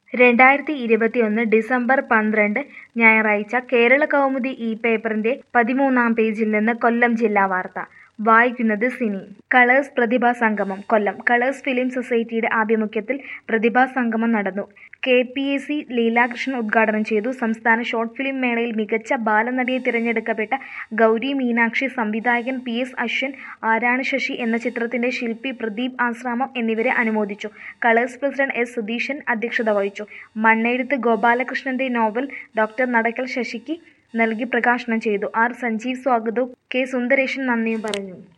രണ്ടായിരത്തി ഇരുപത്തിയൊന്ന് ഡിസംബർ പന്ത്രണ്ട് ഞായറാഴ്ച കേരള കൗമുദി ഈ പേപ്പറിന്റെ പതിമൂന്നാം പേജിൽ നിന്ന് കൊല്ലം ജില്ലാ വാർത്ത വായിക്കുന്നത് സിനി കളേഴ്സ് പ്രതിഭാ സംഗമം കൊല്ലം കളേഴ്സ് ഫിലിം സൊസൈറ്റിയുടെ ആഭിമുഖ്യത്തിൽ പ്രതിഭാ സംഗമം നടന്നു K P A C Leelakrishnan ഉദ്ഘാടനം ചെയ്തു സംസ്ഥാന ഷോർട്ട് ഫിലിം മേളയിൽ മികച്ച ബാലനടിയെ തിരഞ്ഞെടുക്കപ്പെട്ട ഗൗരി മീനാക്ഷി സംവിധായകൻ പി എസ് അശ്വൻ ആരാണ് ശശി എന്ന ചിത്രത്തിന്റെ ശില്പി പ്രദീപ് ആശ്രാമം എന്നിവരെ അനുമോദിച്ചു കളേഴ്സ് പ്രസിഡന്റ് എസ് സുധീഷൻ അധ്യക്ഷത വഹിച്ചു മണ്ണെഴുത്ത് ഗോപാലകൃഷ്ണന്റെ നോവൽ ഡോക്ടർ നടക്കൽ ശശിക്ക് നൽകി പ്രകാശനം ചെയ്തു ആർ സഞ്ജീവ് സ്വാഗതവും കെ സുന്ദരേശൻ നന്ദിയും പറഞ്ഞു